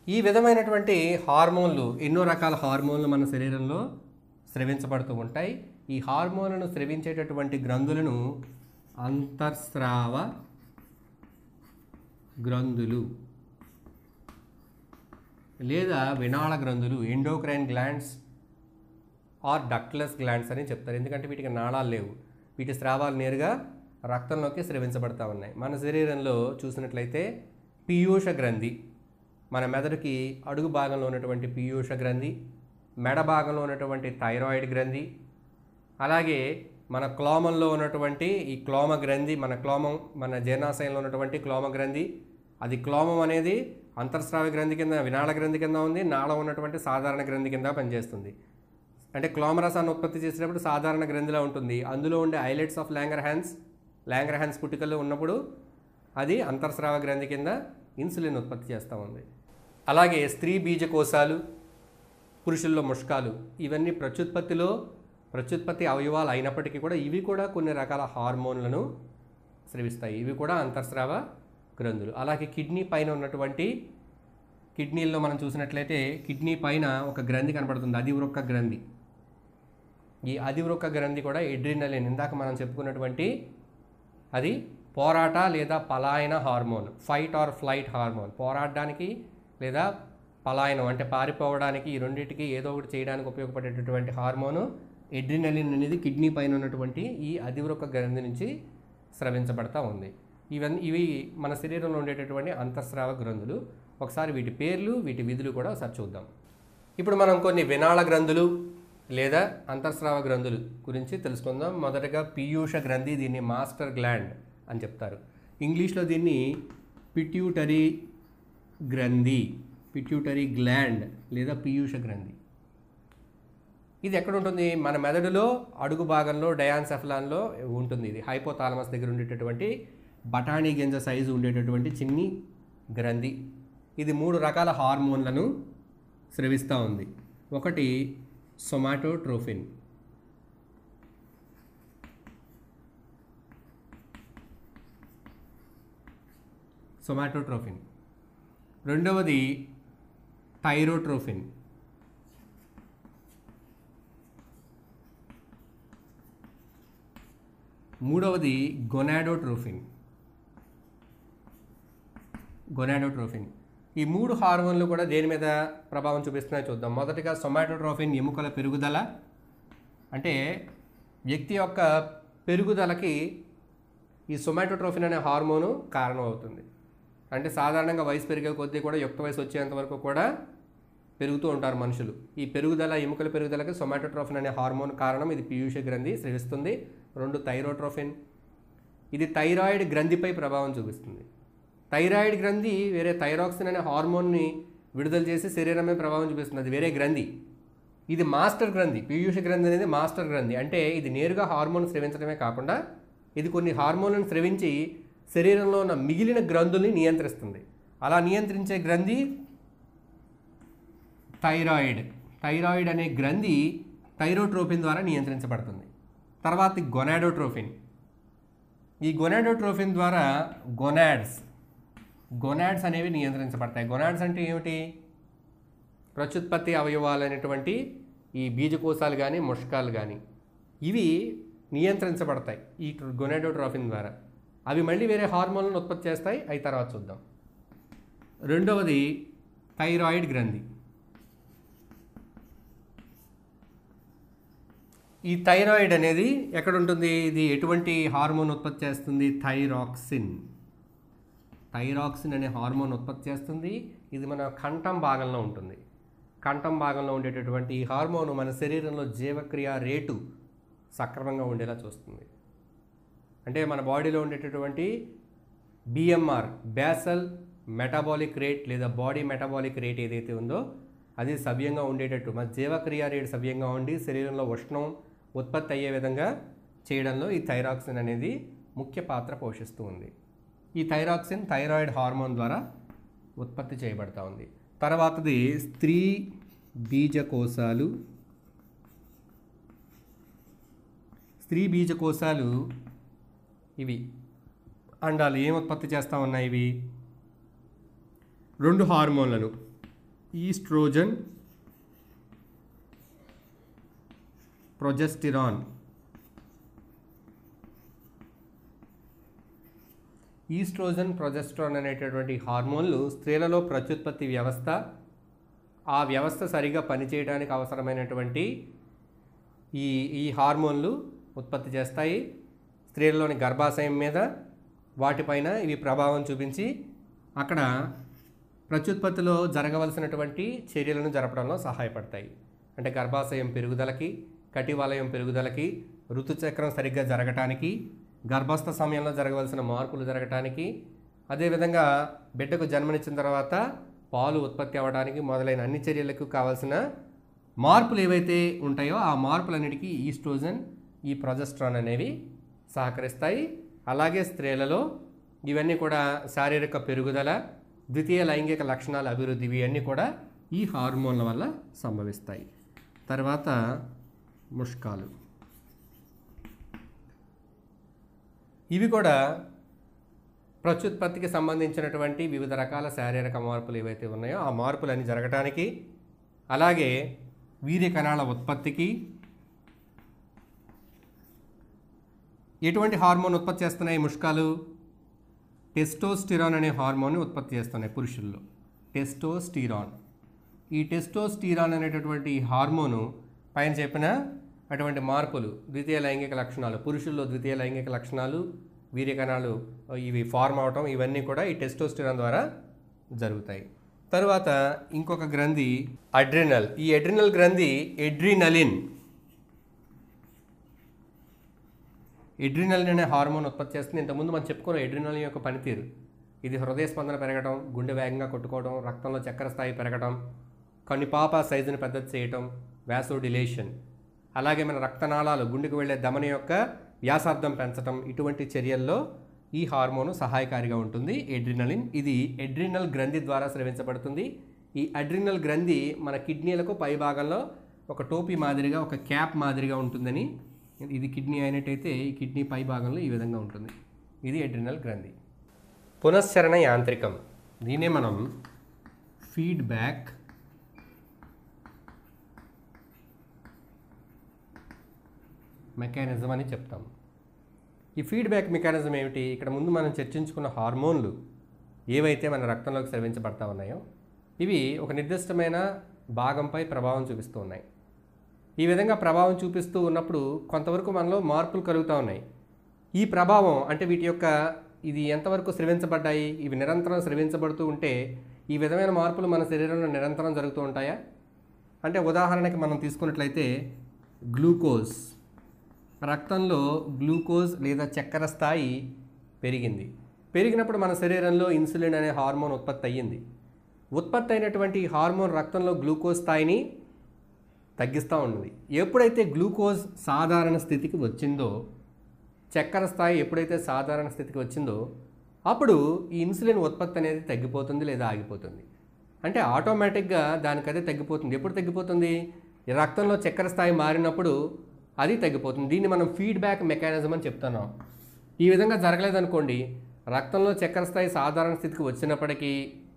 ఈ విధమైనటువంటి హార్మోన్లు ఎన్నో రకాల హార్మోన్లు మన శరీరంలో స్రవించబడుతూ ఉంటాయి ఈ హార్మోన్లను స్రవించేటటువంటి గ్రంథులను అంతర్స్రావ గ్రంథులు లేదా వినాళ గ్రంథులు endocrine glands or ductless glands అని చెప్తారు ఎందుకంటే వీటికి నాళాలు లేవు వీటి స్రావాలు నేరుగా రక్తంలోకి స్రవించబడతా ఉన్నాయి మన శరీరంలో చూసినట్లయితే పీయూష గ్రంథి మన మెదడుకి అడుగు భాగంలో ఉన్నటువంటి పీయూష గ్రంథి మెడ భాగంలో ఉన్నటువంటి థైరాయిడ్ గ్రంథి అలాగే మన క్లోమంలో ఉన్నటువంటి ఈ క్లోమ గ్రంథి మన క్లోమం మన జీర్ణాశయంలో ఉన్నటువంటి క్లోమ గ్రంథి అది క్లోమం అనేది అంతర్స్రావ గ్రంథి కింద వినాళ గ్రంథి కింద ఉంది నాళం ఉన్నటువంటి సాధారణ గ్రంథి కింద పనిచేస్తుంది అంటే క్లోమరసాన్ని ఉత్పత్తి చేసినప్పుడు సాధారణ గ్రంథిలా ఉంటుంది అందులో ఉండే ఐలెట్స్ ఆఫ్ ల్యాంగర్ హ్యాన్స్ ల్యాంగర్ హ్యాన్స్ పుట్టికల్లో ఉన్నప్పుడు అది అంతర్స్రావ గ్రంథి కింద ఇన్సులిన్ ఉత్పత్తి చేస్తూ ఉంది అలాగే స్త్రీ బీజకోశాలు పురుషుల్లో ముష్కాలు ఇవన్నీ ప్రత్యుత్పత్తిలో ప్రత్యుత్పత్తి అవయవాలు అయినప్పటికీ కూడా ఇవి కూడా కొన్ని రకాల హార్మోన్లను స్రవిస్తాయి ఇవి కూడా అంతర్స్రావ గ్రంథులు అలాగే కిడ్నీ పైన ఉన్నటువంటి కిడ్నీల్లో మనం చూసినట్లయితే కిడ్నీ పైన ఒక గ్రంథి కనపడుతుంది అధివృక్క గ్రంథి ఈ అధివృక్క గ్రంథి కూడా ఎడ్రినలిన్ ఇందాక మనం చెప్పుకున్నటువంటి అది పోరాట లేదా పలాయన hormone fight or flight hormone పోరాడడానికి లేదా పలాయనం అంటే పారిపోవడానికి ఈ రెండింటికి ఏదో ఒకటి చేయడానికి ఉపయోగపడేటటువంటి హార్మోను ఎడ్రినలిన్ అనేది కిడ్నీ పైన ఉన్నటువంటి ఈ అధివృక్క గ్రంథి నుంచి స్రవించబడతా ఉంది ఇవన్నీ ఇవి మన శరీరంలో ఉండేటటువంటి అంతఃస్రావ గ్రంథులు ఒకసారి వీటి పేర్లు వీటి విధులు కూడా ఒకసారి చూద్దాం ఇప్పుడు మనం కొన్ని వినాళ గ్రంథులు లేదా అంతఃస్రావ గ్రంథులు గురించి తెలుసుకుందాం మొదటగా పీయూష గ్రంథి దీన్ని మాస్టర్ గ్లాండ్ అని చెప్తారు ఇంగ్లీష్లో దీన్ని పిట్యూటరీ గ్రంథి పిట్యూటరీ గ్లాండ్ లేదా పీయూష గ్రంథి ఇది ఎక్కడ ఉంటుంది మన మెదడులో అడుగు భాగంలో డయాన్సెఫలాన్లో ఉంటుంది ఇది హైపోథాలమస్ దగ్గర ఉండేటటువంటి బఠానీ గింజ సైజు ఉండేటటువంటి చిన్ని గ్రంథి ఇది మూడు రకాల హార్మోన్లను స్రవిస్తూ ఉంది ఒకటి సొమాటోట్రోఫిన్ సొమాటోట్రోఫిన్ రెండవది థైరోట్రోఫిన్ మూడవది గొనాడోట్రోఫిన్ గొనాడోట్రోఫిన్ ఈ మూడు హార్మోన్లు కూడా దేని మీద ప్రభావం చూపిస్తున్నాయో చూద్దాం మొదటిగా సొమాటోట్రోఫిన్ ఎముకల పెరుగుదల అంటే వ్యక్తి యొక్క పెరుగుదలకి ఈ సొమాటోట్రోఫిన్ అనే హార్మోను కారణం అవుతుంది అంటే సాధారణంగా వయసు పెరిగే కొద్దీ కూడా యుక్త వయసు వచ్చేంత వరకు కూడా పెరుగుతూ ఉంటారు మనుషులు ఈ పెరుగుదల ఎముకల పెరుగుదలకి సొమాటోట్రోఫిన్ అనే హార్మోన్ కారణం ఇది పీయూష గ్రంథి స్రవిస్తుంది రెండు థైరోట్రోఫిన్ ఇది థైరాయిడ్ గ్రంథిపై ప్రభావం చూపిస్తుంది థైరాయిడ్ గ్రంథి వేరే థైరాక్సిన్ అనే హార్మోన్ని విడుదల చేసి శరీరం మీద ప్రభావం చూపిస్తుంది అది వేరే గ్రంథి ఇది మాస్టర్ గ్రంథి పీయూష గ్రంథి అనేది మాస్టర్ గ్రంథి అంటే ఇది నేరుగా హార్మోన్ స్రవించడమే కాకుండా ఇది కొన్ని హార్మోన్లను స్రవించి శరీరంలో ఉన్న మిగిలిన గ్రంథుల్ని నియంత్రిస్తుంది అలా నియంత్రించే గ్రంథి థైరాయిడ్ థైరాయిడ్ అనే గ్రంథి థైరోట్రోఫిన్ ద్వారా నియంత్రించబడుతుంది తర్వాత గొనాడోట్రోఫిన్ ఈ గొనాడోట్రోఫిన్ ద్వారా గొనాడ్స్ గొనాడ్స్ అనేవి నియంత్రించబడతాయి గొనాడ్స్ అంటే ఏమిటి ప్రత్యుత్పత్తి అవయవాలు అనేటువంటి ఈ బీజకోశాలు కానీ ముష్కాలు కానీ ఇవి నియంత్రించబడతాయి ఈ గొనాడోట్రోఫిన్ ద్వారా అవి మళ్ళీ వేరే హార్మోన్లను ఉత్పత్తి చేస్తాయి అవి తర్వాత చూద్దాం రెండవది థైరాయిడ్ గ్రంథి ఈ థైరాయిడ్ అనేది ఎక్కడ ఉంటుంది ఇది ఎటువంటి హార్మోన్ ఉత్పత్తి చేస్తుంది థైరాక్సిన్ థైరాక్సిన్ అనే హార్మోన్ ఉత్పత్తి చేస్తుంది ఇది మన కంఠం భాగంలో ఉంటుంది కంఠం భాగంలో ఉండేటటువంటి ఈ హార్మోన్ మన శరీరంలో జీవక్రియ రేటు సక్రమంగా ఉండేలా చూస్తుంది అంటే మన బాడీలో ఉండేటటువంటి బిఎంఆర్ బేసల్ మెటాబాలిక్ రేట్ లేదా బాడీ మెటాబాలిక్ రేట్ ఏదైతే ఉందో అది సవ్యంగా ఉండేటట్టు మన జీవక్రియ రేట్ సవ్యంగా ఉండి శరీరంలో ఉష్ణం ఉత్పత్తి అయ్యే విధంగా చేయడంలో ఈ థైరాక్సిన్ అనేది ముఖ్య పాత్ర పోషిస్తూ ఉంది ఈ థైరాక్సిన్ థైరాయిడ్ హార్మోన్ ద్వారా ఉత్పత్తి చేయబడతా ఉంది తర్వాతది స్త్రీ బీజకోశాలు స్త్రీ బీజకోశాలు ఇవి అండాలు ఏం ఉత్పత్తి చేస్తూ ఉన్నాయి ఇవి రెండు హార్మోన్లను ఈస్ట్రోజన్ ప్రొజెస్టిరాన్ ఈస్ట్రోజన్ ప్రొజెస్ట్రాన్ అనేటటువంటి హార్మోన్లు స్త్రీలలో ప్రత్యుత్పత్తి వ్యవస్థ ఆ వ్యవస్థ సరిగా పనిచేయడానికి అవసరమైనటువంటి ఈ ఈ హార్మోన్లు ఉత్పత్తి చేస్తాయి స్త్రీలలోని గర్భాశయం మీద వాటిపైన ఇవి ప్రభావం చూపించి అక్కడ ప్రత్యుత్పత్తిలో జరగవలసినటువంటి చర్యలను జరపడంలో సహాయపడతాయి అంటే గర్భాశయం పెరుగుదలకి కటివలయం పెరుగుదలకి ఋతుచక్రం సరిగ్గా జరగటానికి గర్భస్థ సమయంలో జరగవలసిన మార్పులు జరగటానికి అదేవిధంగా బిడ్డకు జన్మనిచ్చిన తర్వాత పాలు ఉత్పత్తి అవ్వడానికి మొదలైన అన్ని చర్యలకు కావాల్సిన మార్పులు ఏవైతే ఉంటాయో ఆ మార్పులన్నిటికీ ఈస్ట్రోజన్ ఈ ప్రొజెస్ట్రాన్ అనేవి సహకరిస్తాయి అలాగే స్త్రీలలో ఇవన్నీ కూడా శారీరక పెరుగుదల ద్వితీయ లైంగిక లక్షణాల అభివృద్ధి ఇవన్నీ కూడా ఈ హార్మోన్ల వల్ల సంభవిస్తాయి తర్వాత ముష్కాలు ఇవి కూడా ప్రత్యుత్పత్తికి సంబంధించినటువంటి వివిధ రకాల శారీరక మార్పులు ఏవైతే ఉన్నాయో ఆ మార్పులన్నీ జరగటానికి అలాగే వీర్య కణాల ఉత్పత్తికి ఎటువంటి హార్మోన్ ఉత్పత్తి చేస్తున్నాయి ఈ ముష్కాలు టెస్టోస్టిరాన్ అనే హార్మోన్ ఉత్పత్తి చేస్తున్నాయి పురుషుల్లో టెస్టోస్టిరాన్ ఈ టెస్టోస్టిరాన్ అనేటటువంటి ఈ హార్మోను పైన చెప్పిన అటువంటి మార్పులు ద్వితీయ లైంగిక లక్షణాలు పురుషుల్లో ద్వితీయ లైంగిక లక్షణాలు వీర్య కణాలు ఇవి ఫార్మ్ అవటం ఇవన్నీ కూడా ఈ టెస్టోస్టిరాన్ ద్వారా జరుగుతాయి తరువాత ఇంకొక గ్రంథి అడ్రినల్ ఈ అడ్రినల్ గ్రంథి ఎడ్రినలిన్ ఎడ్రినలిన్ అనే హార్మోన్ ఉత్పత్తి చేస్తుంది ఇంతకుముందు మనం చెప్పుకున్నాం ఎడ్రినలిన్ యొక్క పనితీరు ఇది హృదయ స్పందన పెరగడం గుండె వేగంగా కొట్టుకోవడం రక్తంలో చక్కెర స్థాయి పెరగడం కనిపాప సైజుని పెద్దది చేయటం వ్యాసోడిలేషన్ అలాగే మన రక్తనాళాలు గుండెకు వెళ్ళే ధమని యొక్క వ్యాసార్థం పెంచడం ఇటువంటి చర్యల్లో ఈ హార్మోను సహాయకారిగా ఉంటుంది ఎడ్రినలిన్ ఇది ఎడ్రినల్ గ్రంథి ద్వారా స్రవించబడుతుంది ఈ అడ్రినల్ గ్రంథి మన కిడ్నీలకు పై భాగంలో ఒక టోపీ మాదిరిగా ఒక క్యాప్ మాదిరిగా ఉంటుందని ఇది కిడ్నీ అయినట్టయితే ఈ కిడ్నీ పై భాగంలో ఈ విధంగా ఉంటుంది ఇది ఎడ్రినల్ గ్రంథి పునశ్చరణ యాంత్రికం దీనే మనం ఫీడ్బ్యాక్ మెకానిజం అని చెప్తాం ఈ ఫీడ్బ్యాక్ మెకానిజం ఏమిటి ఇక్కడ ముందు మనం చర్చించుకున్న హార్మోన్లు ఏవైతే మన రక్తంలోకి స్రవించబడతా ఉన్నాయో ఇవి ఒక నిర్దిష్టమైన భాగంపై ప్రభావం చూపిస్తూ ఉన్నాయి ఈ విధంగా ప్రభావం చూపిస్తూ ఉన్నప్పుడు కొంతవరకు మనలో మార్పులు కలుగుతూ ఉన్నాయి ఈ ప్రభావం అంటే వీటి యొక్క ఇది ఎంతవరకు స్రవించబడ్డాయి ఇవి నిరంతరం స్రవించబడుతూ ఉంటే ఈ విధమైన మార్పులు మన శరీరంలో నిరంతరం జరుగుతూ ఉంటాయా అంటే ఉదాహరణకి మనం తీసుకున్నట్లయితే గ్లూకోజ్ రక్తంలో గ్లూకోజ్ లేదా చక్కెర స్థాయి పెరిగింది పెరిగినప్పుడు మన శరీరంలో ఇన్సులిన్ అనే హార్మోన్ ఉత్పత్తి అయ్యింది ఉత్పత్తి అయినటువంటి ఈ హార్మోన్ రక్తంలో గ్లూకోజ్ స్థాయిని తగ్గిస్తూ ఉన్నది ఎప్పుడైతే గ్లూకోజ్ సాధారణ స్థితికి వచ్చిందో చక్కెర స్థాయి ఎప్పుడైతే సాధారణ స్థితికి వచ్చిందో అప్పుడు ఈ ఇన్సులిన్ ఉత్పత్తి అనేది తగ్గిపోతుంది లేదా ఆగిపోతుంది అంటే ఆటోమేటిక్గా దానికదే తగ్గిపోతుంది ఎప్పుడు తగ్గిపోతుంది ఈ రక్తంలో చక్కెర స్థాయి మారినప్పుడు అది తగ్గిపోతుంది దీన్ని మనం ఫీడ్బ్యాక్ మెకానిజం అని చెప్తున్నాం ఈ విధంగా జరగలేదనుకోండి రక్తంలో చక్కెర స్థాయి సాధారణ స్థితికి వచ్చినప్పటికీ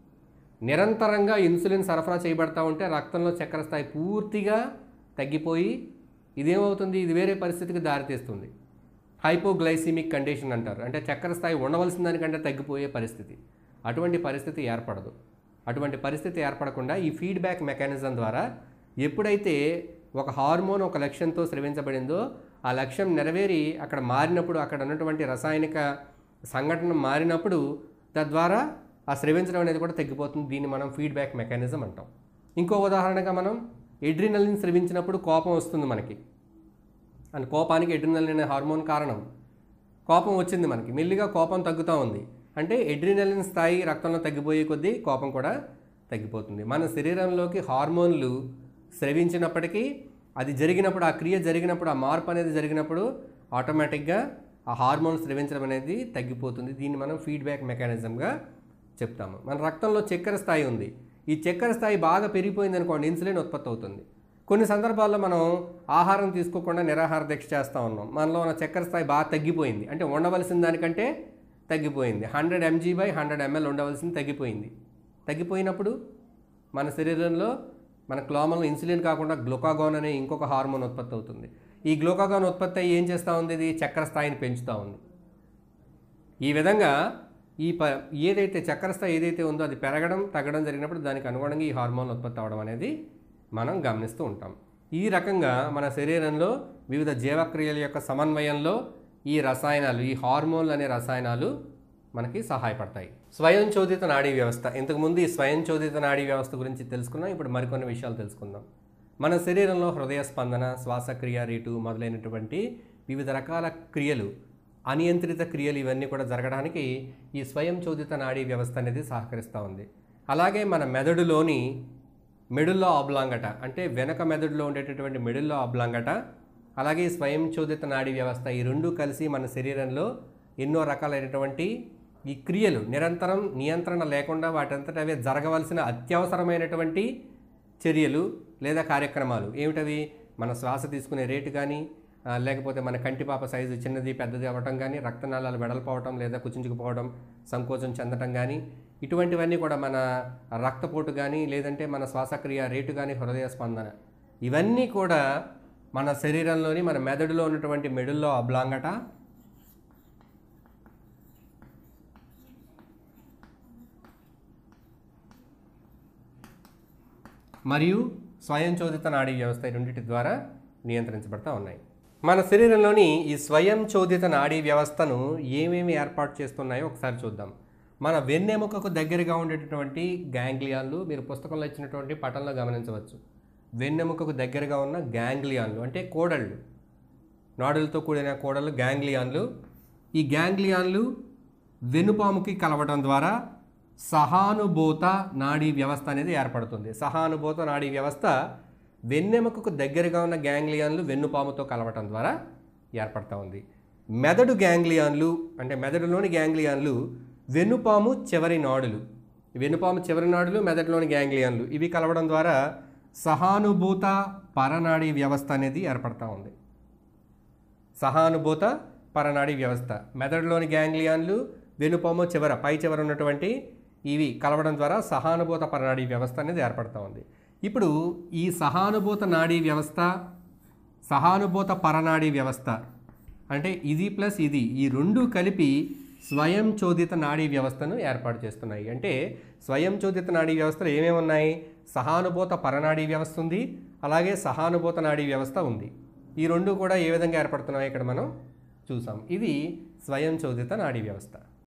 నిరంతరంగా ఇన్సులిన్ సరఫరా చేయబడతా ఉంటే రక్తంలో చక్కెర స్థాయి పూర్తిగా తగ్గిపోయి ఇదేమవుతుంది ఇది వేరే పరిస్థితికి దారితీస్తుంది హైపోగ్లైసిమిక్ కండిషన్ అంటారు అంటే చక్కెర స్థాయి ఉండవలసిన దానికంటే తగ్గిపోయే పరిస్థితి అటువంటి పరిస్థితి ఏర్పడదు అటువంటి పరిస్థితి ఏర్పడకుండా ఈ ఫీడ్బ్యాక్ మెకానిజం ద్వారా ఎప్పుడైతే ఒక హార్మోన్ ఒక లక్ష్యంతో స్రవించబడిందో ఆ లక్ష్యం నెరవేరి అక్కడ మారినప్పుడు అక్కడ ఉన్నటువంటి రసాయనిక సంఘటన మారినప్పుడు తద్వారా ఆ స్రవించడం అనేది కూడా తగ్గిపోతుంది దీన్ని మనం ఫీడ్బ్యాక్ మెకానిజం అంటాం ఇంకో ఉదాహరణగా మనం ఎడ్రినలిన్ స్రవించినప్పుడు కోపం వస్తుంది మనకి అండ్ కోపానికి ఎడ్రినలిన్ అనే హార్మోన్ కారణం కోపం వచ్చింది మనకి మెల్లిగా కోపం తగ్గుతూ ఉంది అంటే ఎడ్రినలిన్ స్థాయి రక్తంలో తగ్గిపోయే కొద్దీ కోపం కూడా తగ్గిపోతుంది మన శరీరంలోకి హార్మోన్లు స్రవించినప్పటికీ అది జరిగినప్పుడు ఆ క్రియ జరిగినప్పుడు ఆ మార్పు అనేది జరిగినప్పుడు ఆటోమేటిక్గా ఆ హార్మోన్ స్రవించడం అనేది తగ్గిపోతుంది దీన్ని మనం ఫీడ్బ్యాక్ మెకానిజంగా చెప్తాము మన రక్తంలో చక్కెర స్థాయి ఉంది ఈ చక్కెర స్థాయి బాగా పెరిగిపోయింది అనుకోండి ఇన్సులిన్ ఉత్పత్తి అవుతుంది కొన్ని సందర్భాల్లో మనం ఆహారం తీసుకోకుండా నిరాహార దీక్ష చేస్తూ ఉన్నాం మనలో ఉన్న చక్కెర స్థాయి బాగా తగ్గిపోయింది అంటే ఉండవలసిన దానికంటే తగ్గిపోయింది hundred mg by hundred ml ఉండవలసింది తగ్గిపోయింది తగ్గిపోయినప్పుడు మన శరీరంలో మన క్లోమంలో ఇన్సులిన్ కాకుండా గ్లూకాగాన్ అనే ఇంకొక హార్మోన్ ఉత్పత్తి అవుతుంది ఈ గ్లూకాగాన్ ఉత్పత్తి అయ్యి ఏం చేస్తూ ఉంది ఇది చక్కెర స్థాయిని పెంచుతూ ఉంది ఈ విధంగా ఈ ప ఏదైతే చక్కెర స్థాయి ఏదైతే ఉందో అది పెరగడం తగ్గడం జరిగినప్పుడు దానికి అనుగుణంగా ఈ హార్మోన్ ఉత్పత్తి అవడం అనేది మనం గమనిస్తూ ఉంటాం ఈ రకంగా మన శరీరంలో వివిధ జీవక్రియల యొక్క సమన్వయంలో ఈ రసాయనాలు ఈ హార్మోన్లు అనే రసాయనాలు మనకి సహాయపడతాయి స్వయం చోదిత నాడీ వ్యవస్థ ఇంతకుముందు ఈ స్వయం చోదిత నాడీ వ్యవస్థ గురించి తెలుసుకున్నాం ఇప్పుడు మరికొన్ని విషయాలు తెలుసుకుందాం మన శరీరంలో హృదయ స్పందన శ్వాసక్రియ రేటు మొదలైనటువంటి వివిధ రకాల క్రియలు అనియంత్రిత క్రియలు ఇవన్నీ కూడా జరగడానికి ఈ స్వయం చోదిత నాడీ వ్యవస్థ అనేది సహకరిస్తూ ఉంది అలాగే మన మెదడులోని మెడుల్లో ఆబ్లాంగట అంటే వెనక మెదడులో ఉండేటటువంటి మెడుల్లో ఆబ్లాంగట అలాగే ఈ స్వయం చోదిత నాడీ వ్యవస్థ ఈ రెండు కలిసి మన శరీరంలో ఎన్నో రకాలైనటువంటి ఈ క్రియలు నిరంతరం నియంత్రణ లేకుండా వాటంతట అవే జరగవలసిన అత్యవసరమైనటువంటి చర్యలు లేదా కార్యక్రమాలు ఏమిటవి మన శ్వాస తీసుకునే రేటు కానీ ఆ, లేకపోతే మన కంటిపాప సైజు చిన్నది పెద్దది అవ్వటం కానీ రక్తనాళాలు వెడల్పోవటం లేదా కుచించుకుపోవడం సంకోచం చెందటం కానీ ఇటువంటివన్నీ కూడా మన రక్తపోటు కానీ లేదంటే మన శ్వాసక్రియ రేటు కానీ హృదయ స్పందన ఇవన్నీ కూడా మన శరీరంలోని మన మెదడులో ఉన్నటువంటి మెడుల్లో అబ్లాంగట మరియు స్వయం చోదిత నాడీ వ్యవస్థ ఈ రెండింటి ద్వారా నియంత్రించబడతా ఉన్నాయి మన శరీరంలోని ఈ స్వయం చోదిత నాడీ వ్యవస్థను ఏమేమి ఏర్పాటు చేస్తున్నాయో ఒకసారి చూద్దాం మన వెన్నెముకకు దగ్గరగా ఉండేటటువంటి గ్యాంగ్లియాన్లు మీరు పుస్తకంలో ఇచ్చినటువంటి పటంలో గమనించవచ్చు వెన్నెముకకు దగ్గరగా ఉన్న గ్యాంగ్లియాన్లు అంటే కోడళ్ళు నాడులతో కూడిన కోడలు గ్యాంగ్లియాన్లు ఈ గ్యాంగ్లియాన్లు వెనుపాముకి కలవడం ద్వారా సహానుభూత నాడీ వ్యవస్థ అనేది ఏర్పడుతుంది సహానుభూత నాడీ వ్యవస్థ వెన్నెముకకు దగ్గరగా ఉన్న గ్యాంగ్లియాన్లు వెన్నుపాముతో కలవటం ద్వారా ఏర్పడతా ఉంది మెదడు గ్యాంగ్లియాన్లు అంటే మెదడులోని గ్యాంగ్లియాన్లు వెన్నుపాము చివరి నాడులు వెన్నుపాము చివరి నాడులు మెదడులోని గ్యాంగ్లియాన్లు ఇవి కలవడం ద్వారా సహానుభూత పరనాడీ వ్యవస్థ అనేది ఏర్పడతా ఉంది సహానుభూత పరనాడీ వ్యవస్థ మెదడులోని గ్యాంగ్లియాన్లు వెనుపాము చివర పై చివర ఉన్నటువంటి ఇవి కలవడం ద్వారా సహానుభూత పరనాడీ వ్యవస్థ అనేది ఏర్పడతా ఉంది ఇప్పుడు ఈ సహానుభూత నాడీ వ్యవస్థ సహానుభూత పరనాడీ వ్యవస్థ అంటే ఇది ప్లస్ ఇది ఈ రెండు కలిపి స్వయం చోదిత నాడీ వ్యవస్థను ఏర్పాటు చేస్తున్నాయి అంటే స్వయం చోదిత నాడీ వ్యవస్థలో ఏమేమి ఉన్నాయి సహానుభూత పరనాడీ వ్యవస్థ ఉంది అలాగే సహానుభూత నాడీ వ్యవస్థ ఉంది ఈ రెండు కూడా ఏ విధంగా ఏర్పడుతున్నాయి ఇక్కడ మనం చూసాం ఇది స్వయం చోదిత నాడీ వ్యవస్థ